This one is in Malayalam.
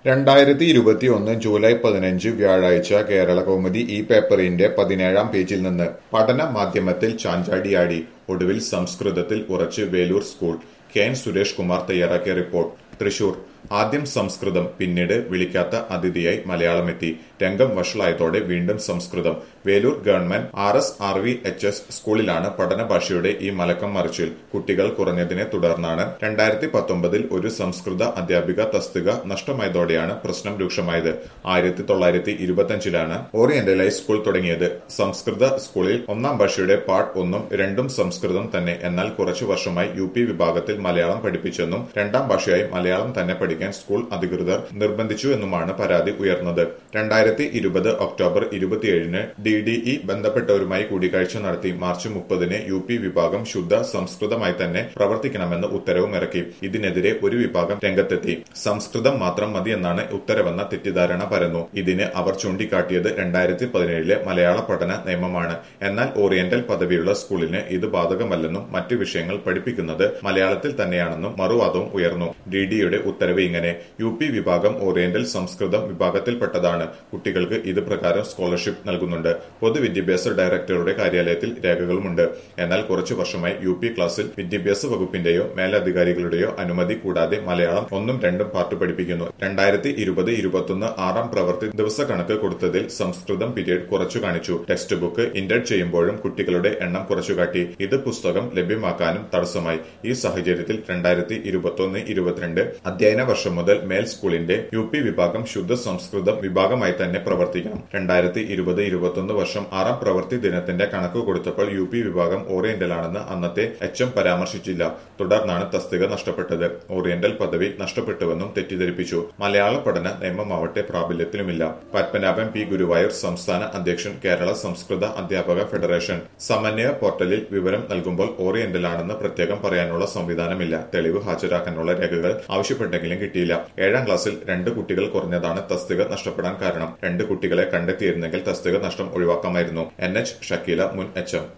രണ്ടായിരത്തി ഇരുപത്തി ഒന്ന് ജൂലൈ പതിനഞ്ച് വ്യാഴാഴ്ച കേരള കൗമുദി ഈ പേപ്പറിന്റെ പതിനേഴാം പേജിൽ നിന്ന് പഠന മാധ്യമത്തിൽ ചാഞ്ചാടിയാടി ഒടുവിൽ സംസ്കൃതത്തിൽ ഉറച്ച് Velur school K N Suresh Kumar തയ്യാറാക്കിയ റിപ്പോർട്ട് തൃശൂർ ആദ്യം സംസ്കൃതം പിന്നീട് വിളിക്കാത്ത അതിഥിയായി മലയാളമെത്തി രംഗം വഷളായതോടെ വീണ്ടും സംസ്കൃതം Velur government R S R V H S സ്കൂളിലാണ് പഠന ഭാഷയുടെ ഈ മലക്കം മറിച്ചിൽ കുട്ടികൾ കുറഞ്ഞതിനെ തുടർന്നാണ് രണ്ടായിരത്തി പത്തൊമ്പതിൽ ഒരു സംസ്കൃത അധ്യാപിക തസ്തിക നഷ്ടമായതോടെയാണ് പ്രശ്നം രൂക്ഷമായത് ആയിരത്തി തൊള്ളായിരത്തി ഇരുപത്തിയഞ്ചിലാണ് ഓറിയന്റലൈസ് സ്കൂൾ തുടങ്ങിയത് സംസ്കൃത സ്കൂളിൽ ഒന്നാം ഭാഷയുടെ പാർട്ട് ഒന്നും രണ്ടും സംസ്കൃതം തന്നെ എന്നാൽ കുറച്ചു വർഷമായി യു പി വിഭാഗത്തിൽ മലയാളം പഠിപ്പിച്ചെന്നും രണ്ടാം ഭാഷയായി മലയാളം തന്നെ പഠിക്കാൻ സ്കൂൾ അധികൃതർ നിർബന്ധിച്ചു എന്നുമാണ് പരാതി ഉയർന്നത് രണ്ടായിരത്തി ഇരുപത് ഒക്ടോബർ ഇരുപത്തിയേഴിന് ഡി ഡി ഇ ബന്ധപ്പെട്ടവരുമായി കൂടിക്കാഴ്ച നടത്തി മാർച്ച് മുപ്പതിന് യു പി വിഭാഗം ശുദ്ധ സംസ്കൃതമായി തന്നെ പ്രവർത്തിക്കണമെന്ന് ഉത്തരവും ഇറക്കി ഇതിനെതിരെ ഒരു വിഭാഗം രംഗത്തെത്തി സംസ്കൃതം മാത്രം മതിയെന്നാണ് ഉത്തരവെന്ന തെറ്റിദ്ധാരണ പരന്നു ഇതിന് അവർ ചൂണ്ടിക്കാട്ടിയത് രണ്ടായിരത്തി പതിനേഴിലെ മലയാള പഠന നിയമമാണ് എന്നാൽ ഓറിയന്റൽ പദവിയുള്ള സ്കൂളിന് ഇത് ബാധകമല്ലെന്നും മറ്റു വിഷയങ്ങൾ പഠിപ്പിക്കുന്നത് മലയാളത്തിൽ തന്നെയാണെന്നും മറുവാദവും ഉയർന്നു ഡി ഡിയുടെ ഉത്തരവ് ഇങ്ങനെ യു പി വിഭാഗം ഓറിയന്റൽ സംസ്കൃതം വിഭാഗത്തിൽപ്പെട്ടതാണ് കുട്ടികൾക്ക് ഇത് പ്രകാരം സ്കോളർഷിപ്പ് നൽകുന്നുണ്ട് പൊതുവിദ്യാഭ്യാസ ഡയറക്ടറുടെ കാര്യാലയത്തിൽ രേഖകളുമുണ്ട് എന്നാൽ കുറച്ചു വർഷമായി യു പി ക്ലാസ്സിൽ വിദ്യാഭ്യാസ വകുപ്പിന്റെയോ മേലധികാരികളുടെയോ അനുമതി കൂടാതെ മലയാളം ഒന്നും രണ്ടും പാർട്ട് പഠിപ്പിക്കുന്നു രണ്ടായിരത്തി ഇരുപത് ഇരുപത്തൊന്ന് ആറാം പ്രവൃത്തി ദിവസക്കണക്ക് കൊടുത്തതിൽ സംസ്കൃതം പീരീഡ് കുറച്ചു കാണിച്ചു ടെക്സ്റ്റ് ബുക്ക് ഇന്റർഡ് ചെയ്യുമ്പോഴും കുട്ടികളുടെ എണ്ണം കുറച്ചുകാട്ടി ഇത് പുസ്തകം ലഭ്യമാക്കാനും തടസ്സമായി ഈ സാഹചര്യത്തിൽ രണ്ടായിരത്തി ഇരുപത്തൊന്ന് ഇരുപത്തിരണ്ട് അധ്യയന വർഷം മുതൽ മേൽ സ്കൂളിന്റെ യു പി വിഭാഗം ശുദ്ധ സംസ്കൃതം വിഭാഗമായി തന്നെ പ്രവർത്തിക്കണം രണ്ടായിരത്തി ഇരുപത് ഇരുപത്തൊന്ന് വർഷം ആറാം പ്രവൃത്തി ദിനത്തിന്റെ കണക്ക് കൊടുത്തപ്പോൾ യു പി വിഭാഗം ഓറിയന്റലാണെന്ന് അന്നത്തെ എച്ച് എം പരാമർശിച്ചില്ല തുടർന്നാണ് തസ്തിക നഷ്ടപ്പെട്ടത് ഓറിയന്റൽ പദവി നഷ്ടപ്പെട്ടുവെന്നും തെറ്റിദ്ധരിപ്പിച്ചു മലയാള പഠന നിയമമാവട്ടെ പ്രാബല്യത്തിലുമില്ല പത്മനാഭൻ പി ഗുരുവായൂർ സംസ്ഥാന അധ്യക്ഷൻ കേരള സംസ്കൃത അധ്യാപക ഫെഡറേഷൻ സമന്വയ പോർട്ടലിൽ വിവരം നൽകുമ്പോൾ ഓറിയന്റലാണെന്ന് പ്രത്യേകം പറയാനുള്ള സംവിധാനമില്ല തെളിവ് ഹാജരാക്കാനുള്ള രേഖകൾ ആവശ്യപ്പെട്ടെങ്കിലും കിട്ടിയില്ല ഏഴാം ക്ലാസ്സിൽ രണ്ട് കുട്ടികൾ കുറഞ്ഞതാണ് തസ്തിക നഷ്ടപ്പെടാൻ കാരണം രണ്ട് കുട്ടികളെ കണ്ടെത്തിയിരുന്നെങ്കിൽ തസ്തിക നഷ്ടം ഒഴിവാക്കാമായിരുന്നു എൻ എച്ച് ഷക്കീല മുൻ എച്ച് എം